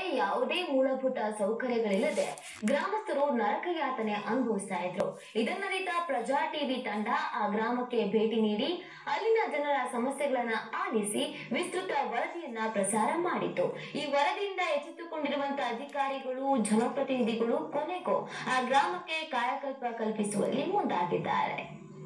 ಯಾವುದೇ ಮೂಲಭೂತ ಸೌಕರ್ಯಗಳಿಲ್ಲದೆ ಗ್ರಾಮಸ್ಥರು ನರಕಯಾತನೆ ಅನುಭವಿಸ್ತಾ ಇದ್ರು ಇದನ್ನರಿತ ಪ್ರಜಾ ಟಿವಿ ತಂಡ ಆ ಗ್ರಾಮಕ್ಕೆ ಭೇಟಿ ನೀಡಿ ಅಲ್ಲಿನ ಜನರ ಸಮಸ್ಯೆಗಳನ್ನ ಆಲಿಸಿ ವಿಸ್ತೃತ ವರದಿಯನ್ನ ಪ್ರಸಾರ ಮಾಡಿತು ಈ ವರದಿಯಿಂದ ಎಚ್ಚೆತ್ತುಕೊಂಡಿರುವಂತಹ ಅಧಿಕಾರಿಗಳು ಜನಪ್ರತಿನಿಧಿಗಳು ಕೊನೆಗೂ ಆ ಗ್ರಾಮಕ್ಕೆ ಕಾಯಕಲ್ಪ ಕಲ್ಪಿಸುವಲ್ಲಿ ಮುಂದಾಗಿದ್ದಾರೆ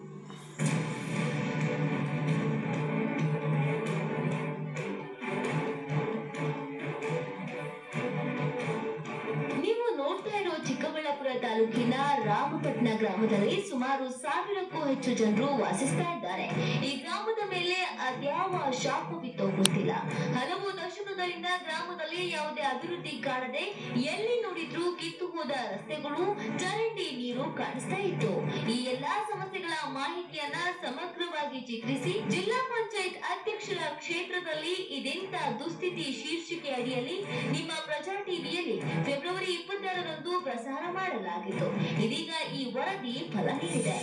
ನೀವು ನೋಡ್ತಾ ಇರೋ ಚಿಕ್ಕಬಳ್ಳಾಪುರ ತಾಲೂಕಿನ ರಾಮಪಟ್ನ ಗ್ರಾಮದಲ್ಲಿ ಸುಮಾರು ಸಾವಿರಕ್ಕೂ ಹೆಚ್ಚು ಜನರು ವಾಸಿಸ್ತಾ ಇದ್ದಾರೆ ಈ ಗ್ರಾಮದ ಮೇಲೆ ಅದ್ಯಾವ ಶಾಪವಿತ್ತೋ ಗೊತ್ತಿಲ್ಲ ಹಲವು ದಶಕಗಳಿಂದ ಗ್ರಾಮದಲ್ಲಿ ಯಾವುದೇ ಅಭಿವೃದ್ಧಿ ಕಾಣದೆ ಎಲ್ಲಿ ನೋಡಿದ್ರೂ ಕಿತ್ತು ಹೋದ ರಸ್ತೆಗಳು ಚರಂಡಿ ನೀರು ಕಾಣಿಸ್ತಾ ಇತ್ತು ಈ ಎಲ್ಲಾ ಸಮಸ್ಯೆಗಳ ಮಾಹಿತಿಯನ್ನ ಸಮಗ್ರವಾಗಿ ಚಿತ್ರಿಸಿ ಜಿಲ್ಲಾ ಪಂಚಾಯತ್ ಅಧ್ಯಕ್ಷರ ಕ್ಷೇತ್ರದಲ್ಲಿ ಇದೆಂತ ದುಸ್ಥಿತಿ ಶೀರ್ಷಿಕೆ ಅಡಿಯಲ್ಲಿ ನಿಮ್ಮ ಪ್ರಜಾ ಟಿವಿಯಲ್ಲಿ ಫೆಬ್ರವರಿ ಇಪ್ಪತ್ತಾರರಂದು ಪ್ರಸಾರ ಮಾಡಲಾಗಿತ್ತು ಇದೀಗ ಈ ವರದಿ ಫಲ ನೀಡಿದೆ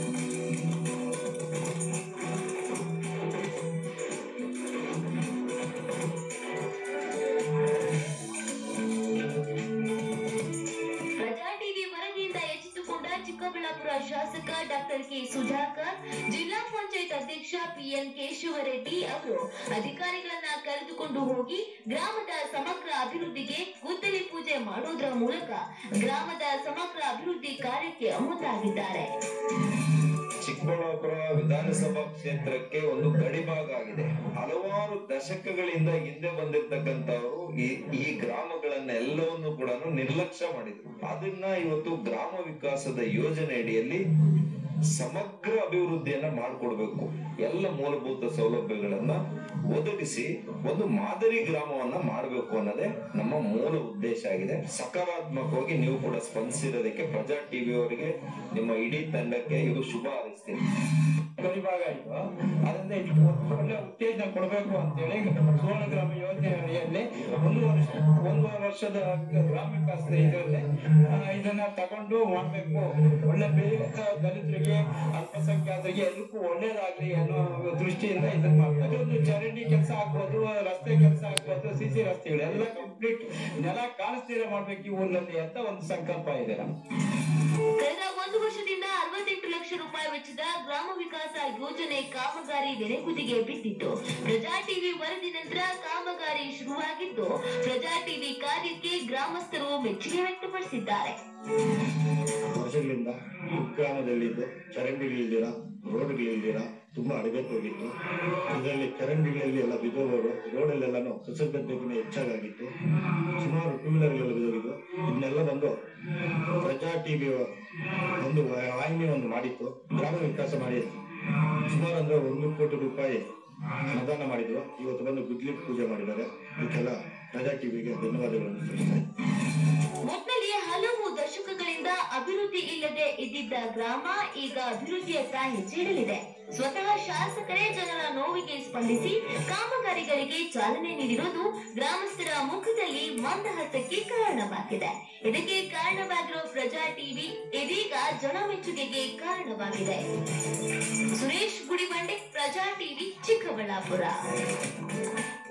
ಪ್ರಜಾ ಟಿವಿ ವರದಿಯಿಂದ ಎಚ್ಚೆತ್ತುಕೊಂಡ ಚಿಕ್ಕಬಳ್ಳಾಪುರ ಶಾಸಕ ಡಾಕ್ಟರ್ ಕೆ ಸುಧಾಕರ್ ಜಿಲ್ಲಾ ಪಂಚಾಯತ್ ಅಧ್ಯಕ್ಷ ಪಿಎನ್ ಕೇಶವರೆಡ್ಡಿ ಅವರು ಅಧಿಕಾರಿಗಳನ್ನ ಕರೆದುಕೊಂಡು ಹೋಗಿ ಗ್ರಾಮದ ಸಮಗ್ರ ಅಭಿವೃದ್ಧಿಗೆ ಗುದ್ದಲಿ ಪೂಜೆ ಮಾಡೋದ್ರ ಮೂಲಕ ಗ್ರಾಮದ ಸಮಗ್ರ ಅಭಿವೃದ್ಧಿ ಕಾರ್ಯಕ್ಕೆ ಮುಂದಾಗಿದ್ದಾರೆ ಚಿಕ್ಕಬಳ್ಳಾಪುರ ವಿಧಾನಸಭಾ ಕ್ಷೇತ್ರಕ್ಕೆ ಒಂದು ಗಡಿಭಾಗ ಆಗಿದೆ ಹಲವಾರು ದಶಕಗಳಿಂದ ಹಿಂದೆ ಬಂದಿರ್ತಕ್ಕಂಥವ್ರು ಈ ಈ ಗ್ರಾಮಗಳನ್ನೆಲ್ಲವನ್ನು ಕೂಡ ನಿರ್ಲಕ್ಷ್ಯ ಮಾಡಿದ್ರು ಅದನ್ನ ಇವತ್ತು ಗ್ರಾಮ ವಿಕಾಸದ ಯೋಜನೆ ಅಡಿಯಲ್ಲಿ ಸಮಗ್ರ ಅಭಿವೃದ್ಧಿಯನ್ನ ಮಾಡಿಕೊಡ್ಬೇಕು ಎಲ್ಲ ಮೂಲಭೂತ ಸೌಲಭ್ಯಗಳನ್ನ ಒದಗಿಸಿ ಒಂದು ಮಾದರಿ ಗ್ರಾಮವನ್ನ ಮಾಡಬೇಕು ಅನ್ನೋದೇ ನಮ್ಮ ಮೂಲ ಉದ್ದೇಶ ಆಗಿದೆ ಸಕಾರಾತ್ಮಕವಾಗಿ ನೀವು ಕೂಡ ಸ್ಪಂದಿಸಿರೋದಕ್ಕೆ ಪ್ರಜಾ ಟಿವಿ ಅವರಿಗೆ ನಿಮ್ಮ ಇಡೀ ತಂಡಕ್ಕೆ ಇದು ಶುಭ ಹಾರೈಸ್ತೀನಿ ಗಡಿಭಾಗ ಆಯ್ತು ಅದರಿಂದ ಇದಕ್ಕೆ ಒಂದು ಒಳ್ಳೆ ಉತ್ತೇಜನ ಕೊಡಬೇಕು ಅಂತೇಳಿ ಸುವರ್ಣ ಗ್ರಾಮ ಯೋಜನೆ ಅಡಿಯಲ್ಲಿ ಒಂದು ವರ್ಷ ಒಂದೂವರೆ ವರ್ಷದ ಗ್ರಾಮ ವಿಕಾಸದ ಇದರಲ್ಲಿ ಆ, ಇದನ್ನ ತಗೊಂಡು ಮಾಡ್ಬೇಕು ಒಳ್ಳೆ ಬೇಗ ದಲಿತರಿಗೆ ಅಲ್ಪಸಂಖ್ಯಾತರಿಗೆ ಎಲ್ಲರಿಗೂ ಒಳ್ಳೇದಾಗ್ಲಿ ಅನ್ನೋ ದೃಷ್ಟಿಯಿಂದ ಇದನ್ನ ಮಾಡ್ತಾರೆ ಒಂದು ಚರಂಡಿ ಕೆಲಸ ಆಗ್ಬೋದು ರಸ್ತೆ ಕೆಲಸ ಆಗ್ಬೋದು ಸಿ ಸಿ ರಸ್ತೆಗಳು ಎಲ್ಲ ಕಂಪ್ಲೀಟ್ ನೆಲ ಕಾಣಿಸ್ತೀರ ಮಾಡ್ಬೇಕು ಈ ಊರಿನಲ್ಲಿ ಅಂತ ಒಂದು ಸಂಕಲ್ಪ ಇದೆ ನಮ್ಗೆ ಕಳೆದ ಒಂದು ವರ್ಷದಿಂದ ಅರವತ್ತೆಂಟು ಲಕ್ಷ ರೂಪಾಯಿ ವೆಚ್ಚದ ಗ್ರಾಮ ವಿಕಾಸ ಯೋಜನೆ ಕಾಮಗಾರಿ ನೆನೆಗುದಿಗೆ ಬಿದ್ದಿತ್ತು ಪ್ರಜಾ ಟಿವಿ ವರದಿ ನಂತರ ಕಾಮಗಾರಿ ಶುರುವಾಗಿದ್ದು ಪ್ರಜಾ ಟಿವಿ ಕಾರ್ಯಕ್ಕೆ ಗ್ರಾಮಸ್ಥರು ಮೆಚ್ಚುಗೆ ವ್ಯಕ್ತಪಡಿಸಿದ್ದಾರೆ ವರ್ಷಗಳಿಂದ ಕುಗ್ರಾಮದಲ್ಲಿದ್ದು ಚರಂಡಿಗಳಿಲ್ದಿರ ರೋಡ್ಗಳಿಲ್ದಿರ ತುಂಬಾ ಹೋಗಿತ್ತು ಇದರಲ್ಲಿ ಚರಂಡಿಗಳಲ್ಲಿ ಎಲ್ಲ ಬಿದ್ದೋಗೋರು ರೋಡಲ್ಲೆಲ್ಲಾನು ಕಸಗದ್ದೆಗಿನ ಹೆಚ್ಚಾಗಿತ್ತು ಸುಮಾರು ಟೂ ವೀಲರ್ಗಳೆಲ್ಲ ಬಿದ್ದೋಗಿದ್ದು ಇದನ್ನೆಲ್ಲ ಬಂದು ಪ್ರಜಾ ಟಿವಿ ಒಂದು ವಾಹಿನಿ ಒಂದು ಮಾಡಿತ್ತು ಗ್ರಾಮ ವಿಕಾಸ ಮಾಡಿ ಸುಮಾರು ಅಂದ್ರೆ ಒಂದು ಕೋಟಿ ರೂಪಾಯಿ ಅನುದಾನ ಮಾಡಿದ್ರು ಇವತ್ತು ಬಂದು ಗುದ್ಲಿ ಪೂಜೆ ಮಾಡಿದ್ದಾರೆ ಇದಕ್ಕೆಲ್ಲ ಪ್ರಜಾ ಟಿವಿಗೆ ಧನ್ಯವಾದಗಳನ್ನು ತಿಳಿಸ್ತಾ ಇದ್ದೀನಿ. ಒಟ್ನಲ್ಲಿ ಹಲವು ದಶಕಗಳಿಂದ ಅಭಿವೃದ್ಧಿ ಇಲ್ಲದೆ ಇದ್ದಿದ್ದ ಗ್ರಾಮ ಈಗ ಅಭಿವೃದ್ಧಿಯತ್ತ ಹೆಜ್ಜೆ ಇಡಲಿದೆ ಸ್ವತಃ ಶಾಸಕರೇ ಜನರ ನೋವಿಗೆ ಸ್ಪಂದಿಸಿ ಕಾಮಗಾರಿಗಳಿಗೆ ಚಾಲನೆ ನೀಡಿರುವುದು ಗ್ರಾಮಸ್ಥರ ಮುಖದಲ್ಲಿ ಮಂದಹಾಸಕ್ಕೆ ಕಾರಣವಾಗಿದೆ ಇದಕ್ಕೆ ಕಾರಣವಾಗಿರೋ ಪ್ರಜಾ ಟಿವಿ ಇದೀಗ ಜನಮೆಚ್ಚುಗೆಗೆ ಕಾರಣವಾಗಿದೆ ಸುರೇಶ್ ಗುಡಿಬಂಡೆ ಪ್ರಜಾ ಟಿವಿ ಚಿಕ್ಕಬಳ್ಳಾಪುರ